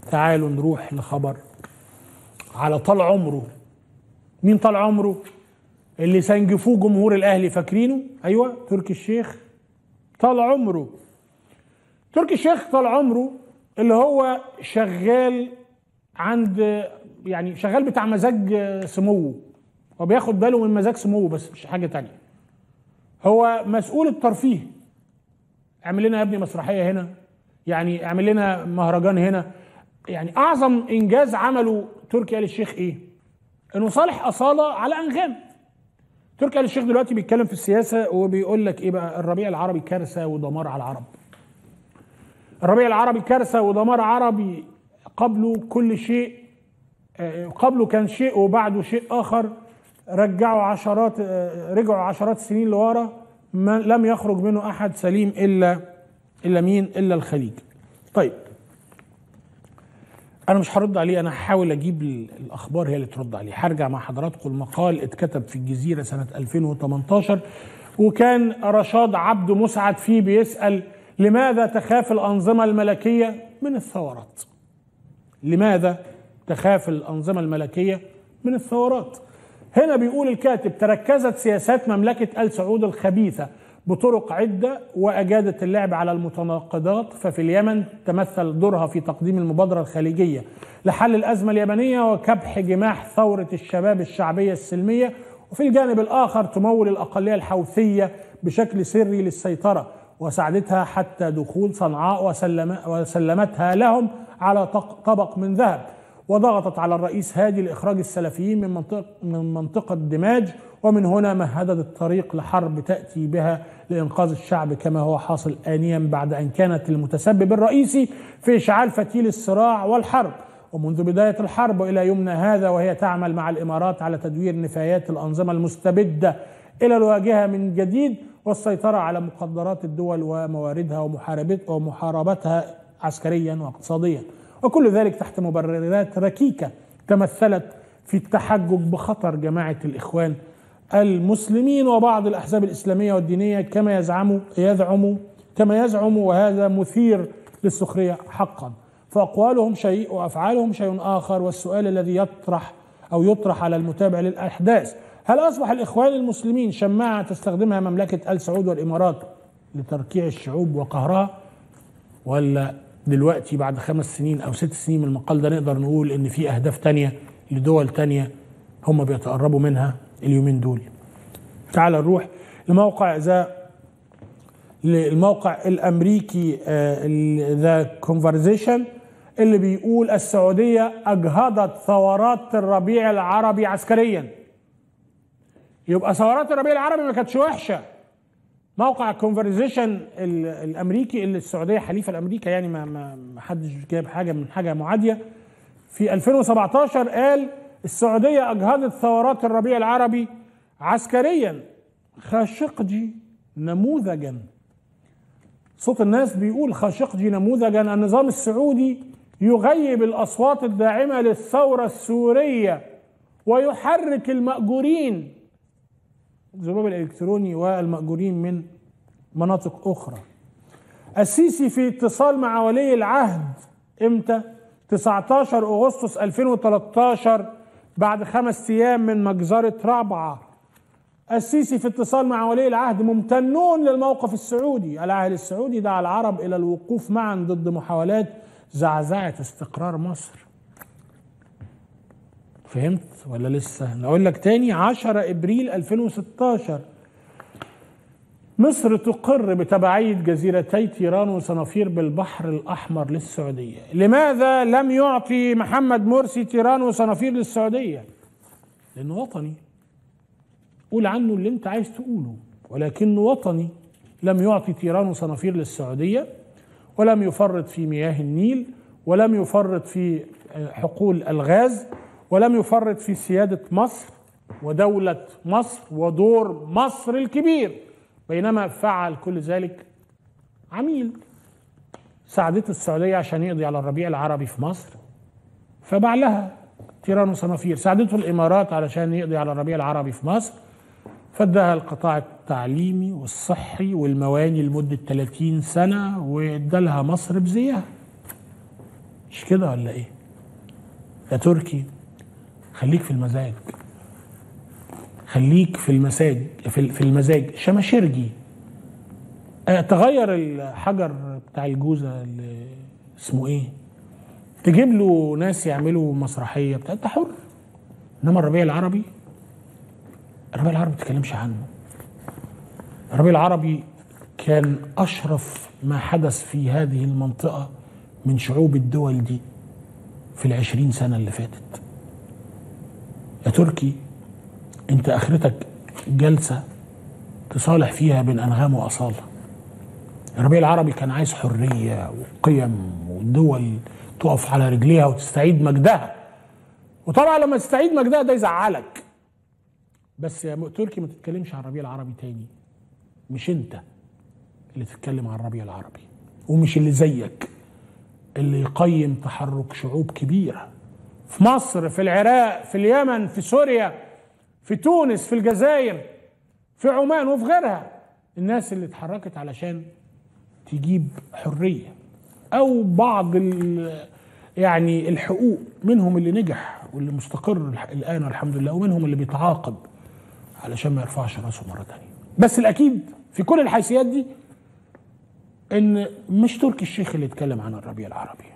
تعالوا نروح لخبر على طال عمره مين طال عمره اللي سنجفوه جمهور الاهلي فاكرينه ايوه تركي الشيخ طال عمره تركي الشيخ طال عمره اللي هو شغال عند يعني شغال بتاع مزاج سموه هو بياخد باله من مزاج سموه بس مش حاجه تانية هو مسؤول الترفيه اعمل لنا يا ابني مسرحيه هنا يعني اعمل لنا مهرجان هنا يعني اعظم انجاز عمله تركي آل الشيخ ايه انه صالح اصاله على انغام تركي آل الشيخ دلوقتي بيتكلم في السياسه وبيقول لك ايه بقى الربيع العربي كارثه ودمار على العرب الربيع العربي كارثه ودمار عربي قبله كل شيء قبله كان شيء وبعده شيء اخر رجعوا عشرات رجعوا عشرات السنين لورا ما لم يخرج منه احد سليم الا الا مين الا الخليج طيب انا مش هرد عليه انا هحاول اجيب الاخبار هي اللي ترد عليه هرجع مع حضراتكم المقال اتكتب في الجزيره سنه 2018 وكان رشاد عبد مسعد فيه بيسال لماذا تخاف الانظمه الملكيه من الثورات لماذا تخاف الانظمه الملكيه من الثورات هنا بيقول الكاتب تركزت سياسات مملكه ال سعود الخبيثه بطرق عدة وأجادت اللعب على المتناقضات ففي اليمن تمثل دورها في تقديم المبادرة الخليجية لحل الأزمة اليمنية وكبح جماح ثورة الشباب الشعبية السلمية وفي الجانب الآخر تمول الأقلية الحوثية بشكل سري للسيطرة وساعدتها حتى دخول صنعاء وسلم وسلمتها لهم على طبق من ذهب وضغطت على الرئيس هادي لإخراج السلفيين من منطقة, من منطقة دماج ومن هنا مهدت الطريق لحرب تأتي بها لإنقاذ الشعب كما هو حاصل آنيا بعد أن كانت المتسبب الرئيسي في إشعال فتيل الصراع والحرب ومنذ بداية الحرب وإلى يومنا هذا وهي تعمل مع الإمارات على تدوير نفايات الأنظمة المستبدة إلى الواجهة من جديد والسيطرة على مقدرات الدول ومواردها ومحاربتها عسكريا واقتصاديا وكل ذلك تحت مبررات ركيكة تمثلت في التحجج بخطر جماعة الإخوان المسلمين وبعض الأحزاب الإسلامية والدينية كما يزعم يزعم كما يزعم وهذا مثير للسخرية حقا فأقوالهم شيء وأفعالهم شيء آخر والسؤال الذي يطرح أو يطرح على المتابع للأحداث هل أصبح الإخوان المسلمين شماعة تستخدمها مملكة آل سعود والإمارات لتركيع الشعوب وقهرها ولا دلوقتي بعد خمس سنين أو ست سنين من المقال ده نقدر نقول إن في أهداف تانية لدول تانية هم بيتقربوا منها اليومين دول تعال نروح لموقع ذا الموقع الامريكي ذا كونفرزيشن اللي بيقول السعوديه اجهضت ثورات الربيع العربي عسكريا يبقى ثورات الربيع العربي ما كانتش وحشه موقع كونفرزيشن الامريكي اللي السعوديه حليفه لامريكا يعني ما ما حدش جايب حاجه من حاجه معاديه في 2017 قال السعودية أجهضت ثورات الربيع العربي عسكريا خاشقجي نموذجا صوت الناس بيقول خاشقجي نموذجا النظام السعودي يغيب الأصوات الداعمة للثورة السورية ويحرك المأجورين الذباب الإلكتروني والمأجورين من مناطق أخرى السيسي في اتصال مع ولي العهد امتى 19 أغسطس 2013 بعد خمس ايام من مجزره رابعه السيسي في اتصال مع ولي العهد ممتنون للموقف السعودي العهد السعودي دعا العرب الى الوقوف معا ضد محاولات زعزعه استقرار مصر فهمت ولا لسه نقول لك تاني 10 ابريل 2016 مصر تقر بتبعية جزيرتي تيران وصنافير بالبحر الأحمر للسعودية لماذا لم يعطي محمد مرسي تيران وصنافير للسعودية لأنه وطني قول عنه اللي انت عايز تقوله ولكنه وطني لم يعطي تيران وصنافير للسعودية ولم يفرط في مياه النيل ولم يفرط في حقول الغاز ولم يفرط في سيادة مصر ودولة مصر ودور مصر الكبير بينما فعل كل ذلك عميل ساعدته السعودية عشان يقضي على الربيع العربي في مصر فباع لها تيران وصنافير ساعدته الإمارات علشان يقضي على الربيع العربي في مصر فادها القطاع التعليمي والصحي والمواني لمدة 30 سنة وادالها مصر بزيها مش كده ولا ايه يا تركي خليك في المزاج خليك في المساج في في المزاج شماشرجي آه، تغير الحجر بتاع الجوزة اللي اسمه ايه تجيب له ناس يعملوا مسرحية بتاع انت حر انما الربيع العربي الربيع العربي ما تتكلمش عنه الربيع العربي كان اشرف ما حدث في هذه المنطقة من شعوب الدول دي في العشرين سنة اللي فاتت يا تركي انت اخرتك جلسة تصالح فيها بين انغام واصالة الربيع العربي كان عايز حرية وقيم ودول تقف على رجليها وتستعيد مجدها وطبعا لما تستعيد مجدها ده يزعلك بس يا م- تركي ما تتكلمش عن الربيع العربي تاني مش انت اللي تتكلم عن الربيع العربي ومش اللي زيك اللي يقيم تحرك شعوب كبيره في مصر في العراق في اليمن في سوريا في تونس في الجزائر في عمان وفي غيرها الناس اللي اتحركت علشان تجيب حريه او بعض ال- يعني الحقوق منهم اللي نجح واللي مستقر الح- الان والحمد لله ومنهم اللي بيتعاقب علشان ما يرفعش راسه مره تانية بس الاكيد في كل الحيثيات دي ان مش تركي الشيخ اللي اتكلم عن الربيع العربي